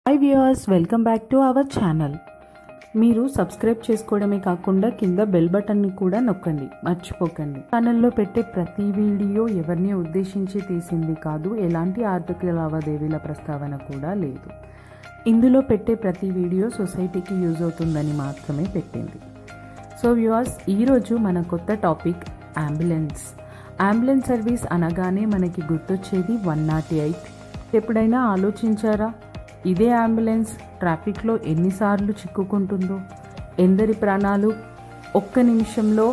hi viewers welcome back to our channel మీరు subscribe చేసుకోవడమే కాకుండా కింద బెల్ బటన్ని కూడా నొక్కండి మర్చిపోకండి ఛానల్లో పెట్టే ప్రతి వీడియో ఎవరిని ఉద్దేశించి తీసింది కాదు ఎలాంటి ఆర్థిక లావాదేవీల ప్రస్తావన కూడా లేదు ఇందులో పెట్టే ప్రతి వీడియో సొసైటీకి యూజ్ అవుతుందని మాత్రమే పెట్టింది సో వ్యూవర్స్ ఈరోజు మన కొత్త టాపిక్ అంబులెన్స్ అంబులెన్స్ సర్వీస్ అనగానే మనకి గుర్తొచ్చేది వన్ నాట్ ఎయిట్ ఎప్పుడైనా ఆలోచించారా ఇదే అంబులెన్స్ ట్రాఫిక్లో ఎన్నిసార్లు చిక్కుకుంటుందో ఎందరి ప్రాణాలు ఒక్క నిమిషంలో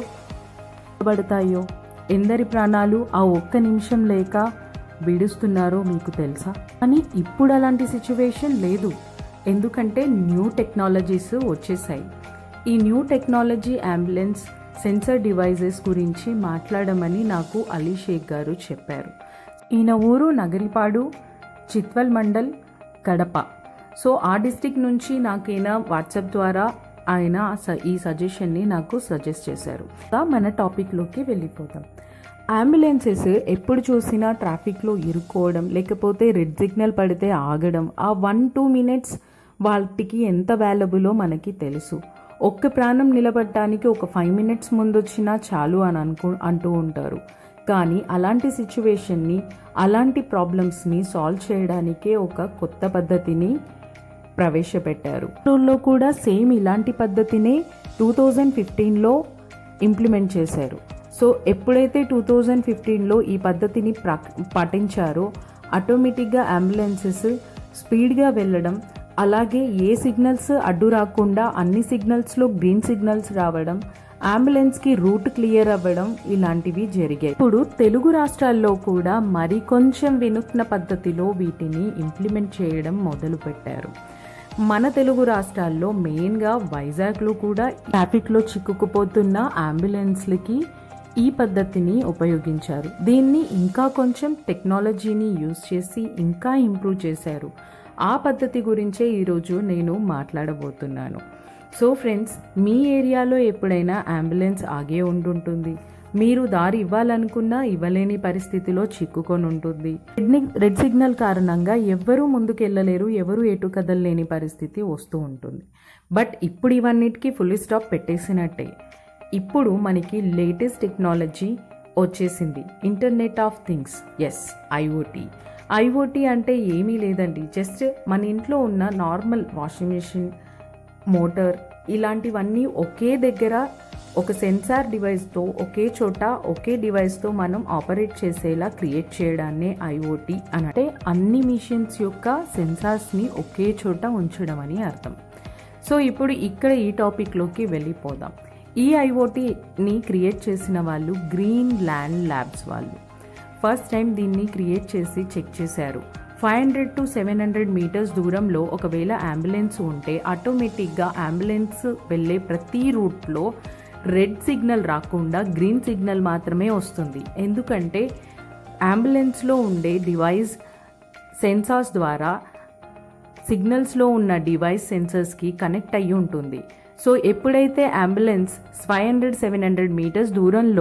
పడతాయో ఎందరి ప్రాణాలు ఆ ఒక్క నిమిషం లేక విడుస్తున్నారో మీకు తెలుసా కానీ ఇప్పుడు అలాంటి సిచ్యువేషన్ లేదు ఎందుకంటే న్యూ టెక్నాలజీస్ వచ్చేసాయి ఈ new technology ambulance sensor devices గురించి మాట్లాడమని నాకు అలీ షేక్ గారు చెప్పారు ఈయన ఊరు నగరిపాడు చిత్వల్ మండల్ కడప సో ఆ డిస్టిక్ నుంచి నాకైనా వాట్సాప్ ద్వారా ఆయన స- ఈ సజెషన్ని నాకు సజెస్ట్ చేశారు దా మన టాపిక్లోకి వెళ్ళిపోతాం అంబులెన్సెస్ ఎప్పుడు చూసినా ట్రాఫిక్లో ఇరుక్కోవడం లేకపోతే రెడ్ సిగ్నల్ పడితే ఆగడం ఆ వన్ టూ మినిట్స్ వాటికి ఎంత వాల్యుబులో మనకి తెలుసు ఒక్క ప్రాణం నిలబడటానికి ఒక ఫైవ్ మినిట్స్ ముందు వచ్చినా చాలు అని అనుకు అంటూ ఉంటారు కానీ అలాంటి సిచ్యువేషన్ని అలాంటి ప్రాబ్లమ్స్ని సాల్వ్ చేయడానికే ఒక కొత్త పద్ధతిని ప్రవేశపెట్టారు లో కూడా సేమ్ ఇలాంటి పద్ధతినే టూ థౌజండ్ ఫిఫ్టీన్లో ఇంప్లిమెంట్ చేశారు సో ఎప్పుడైతే టూ థౌజండ్ ఫిఫ్టీన్లో ఈ పద్ధతిని ప్రా- పాటించారో ఆటోమేటిక్గా అంబులెన్సెస్ స్పీడ్గా వెళ్ళడం అలాగే ఏ సిగ్నల్స్ అడ్డు రాకుండా అన్ని సిగ్నల్స్లో గ్రీన్ సిగ్నల్స్ రావడం అంబులెన్స్కి రూట్ క్లియర్ అవ్వడం ఇలాంటివి జరిగాయి ఇప్పుడు తెలుగు రాష్ట్రాల్లో కూడా మరి కొంచెం వినూత్న పద్ధతిలో వీటిని ఇంప్లిమెంట్ చేయడం మొదలుపెట్టారు మన తెలుగు రాష్ట్రాల్లో మెయిన్గా వైజాగ్లో కూడా ట్రాఫిక్లో చిక్కుకుపోతున్న అంబులెన్స్లకి ఈ పద్ధతిని ఉపయోగించారు దీన్ని ఇంకా కొంచెం టెక్నాలజీని యూజ్ చేసి ఇంకా ఇంప్రూవ్ చేశారు ఆ పద్ధతి గురించే ఈరోజు నేను మాట్లాడబోతున్నాను సో ఫ్రెండ్స్ మీ ఏరియాలో ఎప్పుడైనా అంబులెన్స్ ఆగే ఉండుంటుంది మీరు దారి ఇవ్వాలనుకున్నా ఇవ్వలేని పరిస్థితిలో చిక్కుకొని ఉంటుంది రెడ్ ని- రెడ్ సిగ్నల్ కారణంగా ఎవ్వరూ ముందుకెళ్ళలేరు ఎవరు ఎటు కదలలేని పరిస్థితి వస్తూ ఉంటుంది బట్ ఇప్పుడు ఇవన్నిటికీ ఫుల్ స్టాప్ పెట్టేసినట్టే ఇప్పుడు మనకి లేటెస్ట్ టెక్నాలజీ వచ్చేసింది ఇంటర్నెట్ ఆఫ్ థింగ్స్ ఎస్ ఐఓటీ ఐఓటీ అంటే ఏమీ లేదండి జస్ట్ మన ఇంట్లో ఉన్న నార్మల్ వాషింగ్ మెషిన్ మోటార్ ఇలాంటివన్నీ ఒకే దగ్గర ఒక సెన్సార్ డివైస్తో ఒకే చోట ఒకే డివైస్తో మనం ఆపరేట్ చేసేలా క్రియేట్ చేయడాన్నే ఐఓటీ అని అంటే అన్ని మిషన్స్ యొక్క సెన్సార్స్ని ఒకే చోట ఉంచడం అని అర్థం సో ఇప్పుడు ఇక్కడ ఈ టాపిక్లోకి వెళ్ళిపోదాం ఈ ఐఓటీని క్రియేట్ చేసిన వాళ్ళు గ్రీన్ ల్యాండ్ ల్యాబ్స్ వాళ్ళు ఫస్ట్ టైం దీన్ని క్రియేట్ చేసి చెక్ చేశారు five hundred to seven hundred metres దూరంలో ఒకవేళ అంబులెన్స్ ఉంటే ఆటోమేటిక్గా అంబులెన్స్ వెళ్ళే ప్రతి రూట్లో రెడ్ సిగ్నల్ రాకుండా గ్రీన్ సిగ్నల్ మాత్రమే వస్తుంది ఎందుకంటే అంబులెన్స్లో ఉండే డివైస్ సెన్సార్స్ ద్వారా సిగ్నల్స్లో ఉన్న డివైస్ సెన్సర్స్కి కనెక్ట్ అయ్యి ఉంటుంది సో ఎప్పుడైతే ambulance five hundred seven hundred metres దూరంలో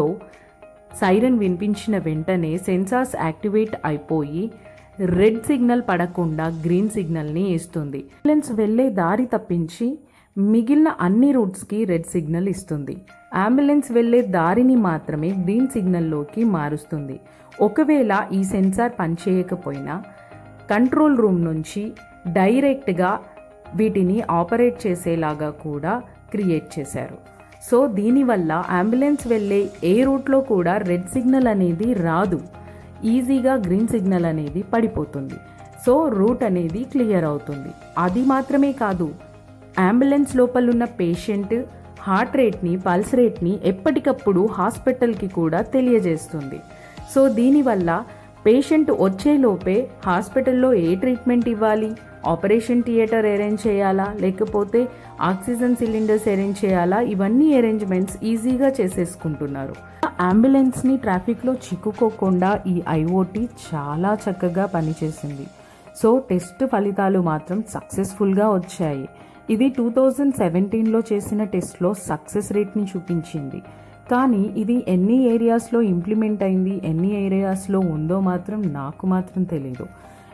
సైరన్ వినిపించిన వెంటనే సెన్సార్స్ యాక్టివేట్ అయిపోయి రెడ్ సిగ్నల్ పడకుండా గ్రీన్ సిగ్నల్ని ఇస్తుంది అంబులెన్స్ వెళ్ళే దారి తప్పించి మిగిలిన అన్ని రూట్స్కి రెడ్ సిగ్నల్ ఇస్తుంది అంబులెన్స్ వెళ్ళే దారిని మాత్రమే గ్రీన్ సిగ్నల్లోకి మారుస్తుంది ఒకవేళ ఈ సెన్సార్ పనిచేయకపోయినా కంట్రోల్ రూమ్ నుంచి డైరెక్ట్గా వీటిని ఆపరేట్ చేసేలాగా కూడా క్రియేట్ చేశారు సో దీనివల్ల అంబులెన్స్ వెళ్ళే ఏ రూట్లో కూడా రెడ్ సిగ్నల్ అనేది రాదు ఈజీగా గ్రీన్ సిగ్నల్ అనేది పడిపోతుంది సో రూట్ అనేది క్లియర్ అవుతుంది అది మాత్రమే కాదు అంబులెన్స్ లోపలున్న పేషెంట్ హార్ట్ రేట్ని పల్స్ రేట్ని ఎప్పటికప్పుడు హాస్పిటల్కి కూడా తెలియజేస్తుంది సో దీనివల్ల పేషెంట్ వచ్చేలోపే హాస్పిటల్లో ఏ ట్రీట్మెంట్ ఇవ్వాలి ఆపరేషన్ థియేటర్ అరేంజ్ చేయాలా లేకపోతే ఆక్సిజన్ సిలిండర్స్ అరేంజ్ చేయాలా ఇవన్నీ అరేంజ్మెంట్స్ ఈజీగా చేసేసుకుంటున్నారు అంబులెన్స్ని ట్రాఫిక్లో చిక్కుకోకుండా ఈ ఐఓటీ చాలా చక్కగా పనిచేసింది సో టెస్ట్ ఫలితాలు మాత్రం సక్సెస్ఫుల్గా వచ్చాయి ఇది టూ థౌజండ్ సెవెంటీన్లో చేసిన టెస్ట్లో సక్సెస్ రేట్ని చూపించింది కానీ ఇది ఎన్ని ఏరియాస్లో ఇంప్లిమెంట్ అయింది ఎన్ని ఏరియాస్లో ఉందో మాత్రం నాకు మాత్రం తెలీదు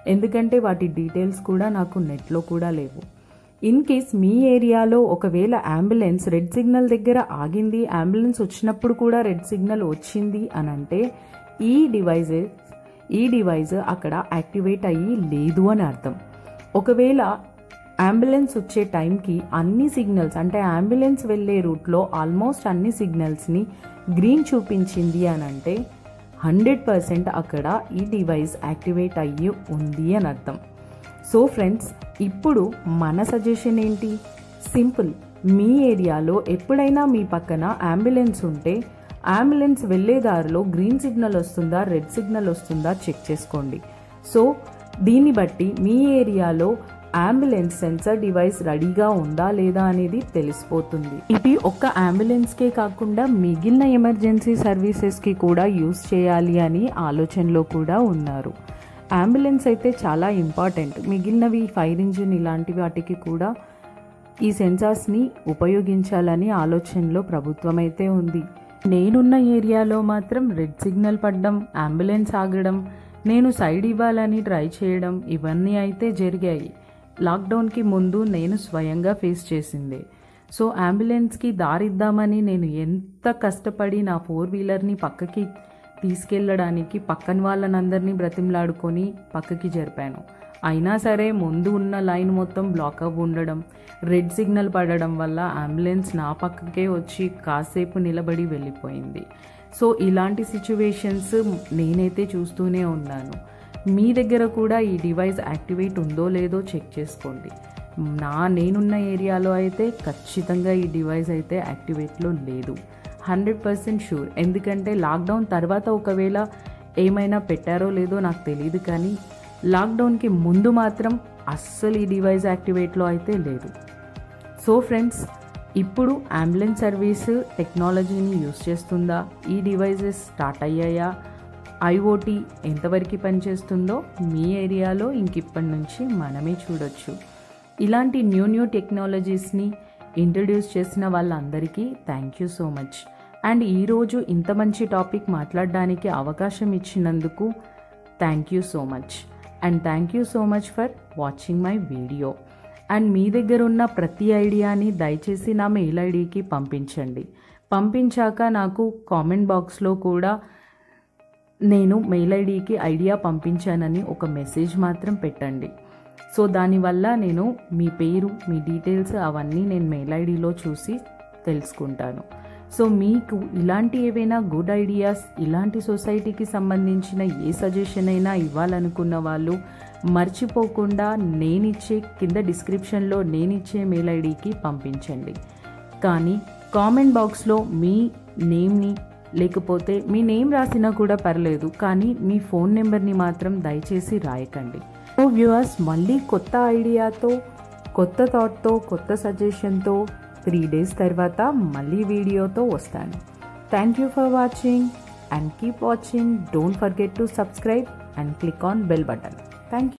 ఎందుకంటే వాటి డీటెయిల్స్ కూడా నాకు నెట్లో కూడా లేవు ఇన్ కేస్ మీ ఏరియాలో ఒకవేళ అంబులెన్స్ రెడ్ సిగ్నల్ దగ్గర ఆగింది అంబులెన్స్ వచ్చినప్పుడు కూడా రెడ్ సిగ్నల్ వచ్చింది అని అంటే ఈ డివైజెస్ ఈ డివైజ్ అక్కడ యాక్టివేట్ అయ్యి లేదు అని అర్థం ఒకవేళ అంబులెన్స్ వచ్చే టైంకి అన్ని సిగ్నల్స్ అంటే అంబులెన్స్ వెళ్ళే రూట్లో ఆల్మోస్ట్ అన్ని సిగ్నల్స్ని గ్రీన్ చూపించింది అని అంటే హండ్రెడ్ పర్సెంట్ అక్కడ ఈ డివైస్ యాక్టివేట్ అయ్యి ఉంది అని అర్థం సో ఫ్రెండ్స్ ఇప్పుడు మన సజెషన్ ఏంటి సింపుల్ మీ ఏరియాలో ఎప్పుడైనా మీ పక్కన అంబులెన్స్ ఉంటే అంబులెన్స్ వెళ్ళే దారిలో గ్రీన్ సిగ్నల్ వస్తుందా రెడ్ సిగ్నల్ వస్తుందా చెక్ చేసుకోండి సో దీన్ని బట్టి మీ ఏరియాలో అంబులెన్స్ సెన్సర్ డివైస్ రెడీగా ఉందా లేదా అనేది తెలిసిపోతుంది ఇది ఒక్క అంబులెన్స్కే కాకుండా మిగిలిన ఎమర్జెన్సీ సర్వీసెస్కి కూడా యూస్ చేయాలి అని ఆలోచనలో కూడా ఉన్నారు అంబులెన్స్ అయితే చాలా ఇంపార్టెంట్ మిగిలినవి ఫైర్ ఇంజిన్ ఇలాంటి వాటికి కూడా ఈ సెన్సార్స్ని ఉపయోగించాలని ఆలోచనలో ప్రభుత్వం అయితే ఉంది నేనున్న ఏరియాలో మాత్రం రెడ్ సిగ్నల్ పడడం అంబులెన్స్ ఆగడం నేను సైడ్ ఇవ్వాలని ట్రై చేయడం ఇవన్నీ అయితే జరిగాయి లాక్డౌన్కి ముందు నేను స్వయంగా ఫేస్ చేసిందే సో అంబులెన్స్కి దారిద్దామని నేను ఎంత కష్టపడి నా ఫోర్ వీలర్ని పక్కకి తీసుకెళ్ళడానికి పక్కన వాళ్ళనందరినీ బ్రతిమలాడుకొని పక్కకి జరిపాను అయినా సరే ముందు ఉన్న లైన్ మొత్తం బ్లాక్ అవ్ ఉండడం రెడ్ సిగ్నల్ పడడం వల్ల అంబులెన్స్ నా పక్కకే వచ్చి కాసేపు నిలబడి వెళ్ళిపోయింది సో ఇలాంటి సిచ్యువేషన్స్ నేనైతే చూస్తూనే ఉన్నాను మీ దగ్గర కూడా ఈ డివైస్ యాక్టివేట్ ఉందో లేదో చెక్ చేసుకోండి నా నేనున్న ఏరియాలో అయితే ఖచ్చితంగా ఈ డివైస్ అయితే యాక్టివేట్లో లేదు హండ్రెడ్ పర్సెంట్ షూర్ ఎందుకంటే లాక్డౌన్ తర్వాత ఒకవేళ ఏమైనా పెట్టారో లేదో నాకు తెలియదు కానీ లాక్డౌన్కి ముందు మాత్రం అస్సలు ఈ డివైస్ యాక్టివేట్లో అయితే లేదు సో ఫ్రెండ్స్ ఇప్పుడు అంబులెన్స్ సర్వీస్ టెక్నాలజీని యూస్ చేస్తుందా ఈ డివైజెస్ స్టార్ట్ అయ్యాయా ఐఓటీ ఎంతవరకు పనిచేస్తుందో మీ ఏరియాలో ఇంక ఇప్పటి నుంచి మనమే చూడొచ్చు ఇలాంటి న్యూ న్యూ టెక్నాలజీస్ని ఇంట్రడ్యూస్ చేసిన వాళ్ళందరికీ thank you so much and ఈరోజు ఇంత మంచి టాపిక్ మాట్లాడడానికి అవకాశం ఇచ్చినందుకు thank you so much and thank you so much for watching my video and మీ దగ్గర ఉన్న ప్రతి ఐడియాని దయచేసి నా మెయిల్ ఐడికి పంపించండి పంపించాక నాకు కామెంట్ బాక్స్లో కూడా నేను మెయిల్ ఐడికి ఐడియా పంపించానని ఒక మెసేజ్ మాత్రం పెట్టండి సో దానివల్ల నేను మీ పేరు మీ డీటెయిల్స్ అవన్నీ నేను మెయిల్ ఐడిలో చూసి తెలుసుకుంటాను సో మీకు ఇలాంటి ఏవైనా గుడ్ ఐడియాస్ ఇలాంటి సొసైటీకి సంబంధించిన ఏ సజెషన్ అయినా ఇవ్వాలనుకున్న వాళ్ళు మర్చిపోకుండా నేనిచ్చే కింద డిస్క్రిప్షన్లో నేనిచ్చే మెయిల్ ఐడికి పంపించండి కానీ కామెంట్ బాక్స్లో మీ నేమ్ని లేకపోతే మీ నేమ్ రాసినా కూడా పర్లేదు కానీ మీ ఫోన్ నెంబర్ని మాత్రం దయచేసి రాయకండి సో వ్యూవర్స్ మళ్ళీ కొత్త ఐడియాతో కొత్త థాట్తో కొత్త సజెషన్తో త్రీ డేస్ తర్వాత మళ్ళీ వీడియోతో వస్తాను thank you for watching and keep watching don't forget to subscribe and click on bell button thank you